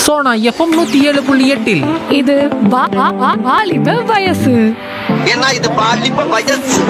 Sona FM நூத்தி ஏழு புள்ளி எட்டில் இது வா- வா- வா- வாலிப வயசு ஏன்னா இது பாலிப்ப வயசு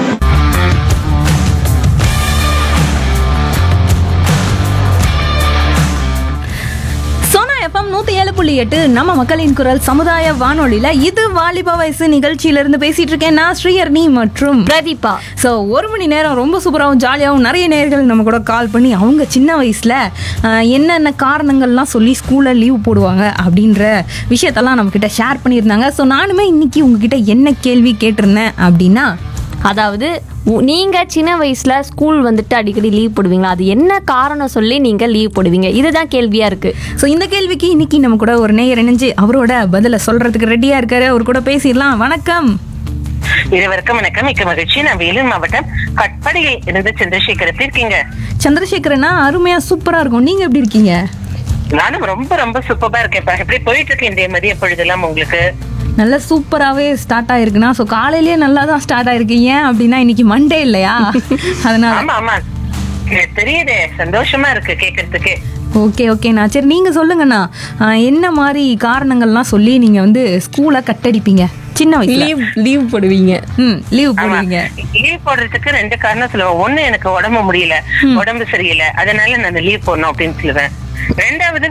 சோனா எஃப்எம் நூத்தி ஏழு புள்ளி எட்டு நம்ம மக்களின் குரல் சமுதாய வானொலியில இது வாலிப வயசு நிகழ்ச்சியில இருந்து பேசிட்டு இருக்கேன் நான் ஸ்ரீஹர்னி மற்றும் பிரதீபா ஸோ ஒரு மணி நேரம் ரொம்ப சூப்பராகவும் ஜாலியாகவும் நிறைய நேர்கள் நம்ம கூட கால் பண்ணி அவங்க சின்ன வயசில் என்னென்ன காரணங்கள்லாம் சொல்லி ஸ்கூலில் லீவ் போடுவாங்க அப்படின்ற விஷயத்தெல்லாம் நம்மக்கிட்ட ஷேர் பண்ணியிருந்தாங்க ஸோ நானுமே இன்னைக்கு உங்ககிட்ட என்ன கேள்வி கேட்டிருந்தேன் அப்படின்னா அதாவது உ- நீங்க சின்ன வயசுல ஸ்கூல் வந்துட்டு அடிக்கடி லீவ் போடுவீங்களா அது என்ன காரணம் சொல்லி நீங்க லீவ் போடுவீங்க இதுதான் கேள்வியா இருக்கு ஸோ இந்த கேள்விக்கு இன்னைக்கு நம்ம கூட ஒரு நேயர் இணைஞ்சு அவரோட பதிலை சொல்றதுக்கு ரெடியாக இருக்காரு அவர் கூட பேசிடலாம் வணக்கம் இருவருக்கும் வணக்கம் மிக்க மகிழ்ச்சி நான் வேலூர் மாவட்டம் கட்படியில் இருந்து சந்திரசேகர் எப்படி இருக்கீங்க சந்திரசேகரனா அருமையாக சூப்பராக இருக்கும் நீங்கள் எப்படி இருக்கீங்க நானும் ரொம்ப ரொம்ப சூப்பரா இருக்கேன் இப்ப எப்படி போயிட்டு இருக்கு இந்த மதிய பொழுதெல்லாம் உங்களுக்கு நல்லா சூப்பராகவே ஸ்டார்ட் ஆயிருக்குண்ணா ஸோ காலையிலேயே நல்லா தான் ஸ்டார்ட் ஆயிருக்கு ஏன் அப்படின்னா இன்னைக்கு மண்டே இல்லையா அதனால ஆமா ஆமா எனக்கு தெரியுதே சந்தோஷமா இருக்கு கேக்குறதுக்கு ஓகே ஓகேண்ணா சரி நீங்கள் சொல்லுங்கண்ணா ஆஹ், என்ன மாதிரி காரணங்கள்லாம் சொல்லி நீங்கள் வந்து ஸ்கூலை கட்டடிப்பீங்க சின்ன வயசுல லீவ் லீவ் போடுவீங்க ம் லீவ் ஆமா போடுவீங்க லீவ் போடுறதுக்கு ரெண்டு காரணம் சொல்லுவேன் ஒண்ணு எனக்கு உடம்பு முடியல உடம்பு சரியில்லை அதனால நான் லீவ் போடணும் அப்படின்னு சொல்லுவேன் ரெண்டாவது